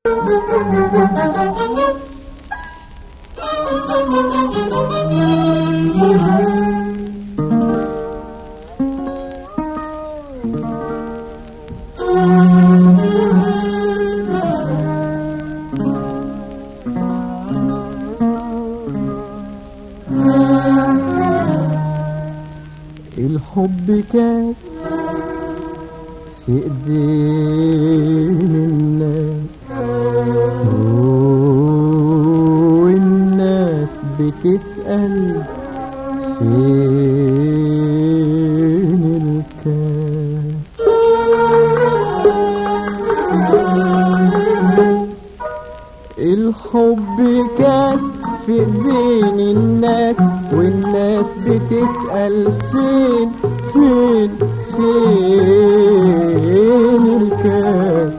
الحب كاس في ايدين الناس والناس بتسأل فين الكاس الحب كاس في ايدين الناس والناس بتسأل فين فين فين الكاس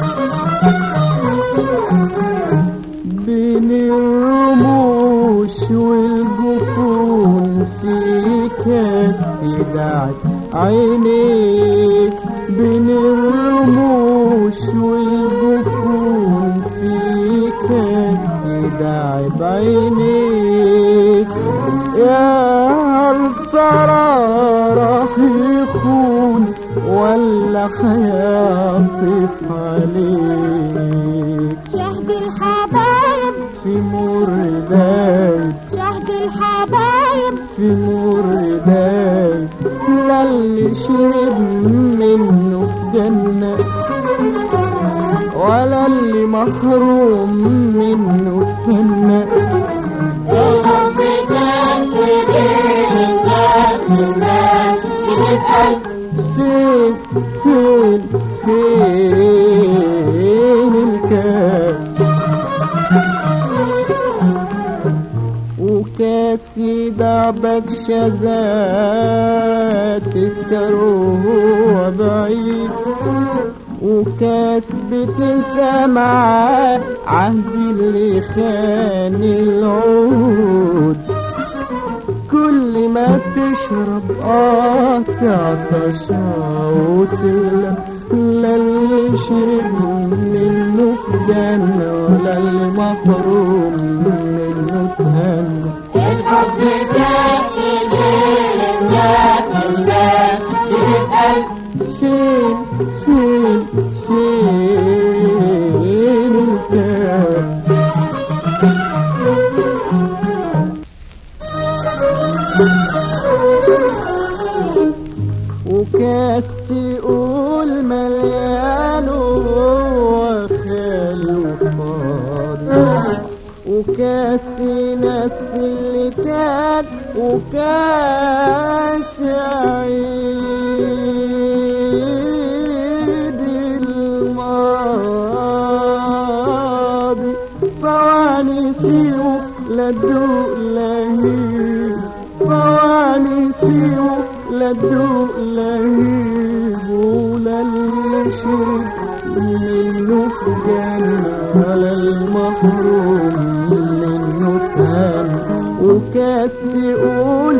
بين الرموش والجفون في كاس دعت عينيك بين الرموش والجفون في كاس دعت عينيك يا هل ترى راح يخون ولا حياطف عليك شهد الحبايب في مر دايب شهد الحبايب في مر دايب لا اللي شرب منه في جنة ولا اللي محروم منه اتهنى الحب كان في دين الناس الناس بتسأل فين فين فين الكاس وكاسي دعبك شذات الكروه بعيد وكاس بتنسى معاه عهد اللي خان العود كل ما تشرب اه تعطش وتغلى لا اللي شرب منه في جنة ولا اللي محروم منه تهنى الحب كان في دين الناس الناس بتسأل فين فين فين الكاس وكاس تقول مليان وهو خالي وفاضي وكاس ناس اللي كان وكاس عيد الماضي فوانيسي لا تدوق لهيب فوانيسي لا تدوق لهيب ولا اللي شرب منه في جنة ولا المحروم منه تهان وكاس تقول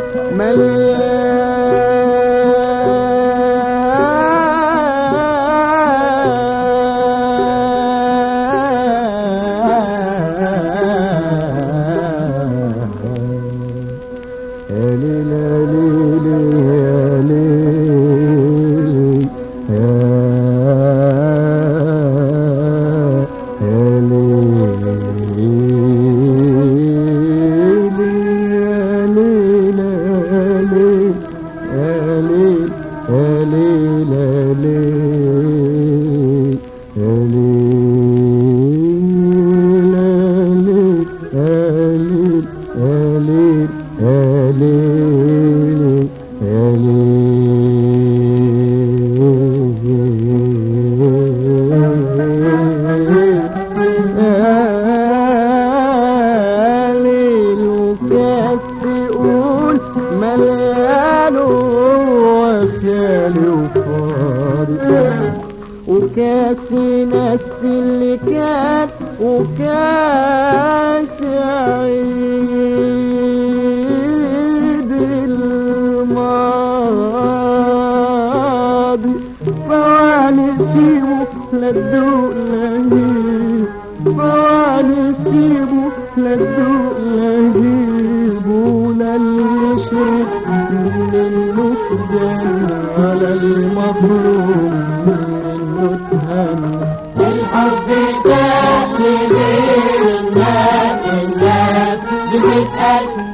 وكاس تقول مليان وخالي وفاضي وكاس ناس اللي كان وكاس عيد الماضي فوانسي لا تدوق لهيب طوالي سيبه لا تدوق لهيبه لا اللي شرب منه تجنى على المظلوم منه تهنى الحب ده كبير الناس الناس بتسأل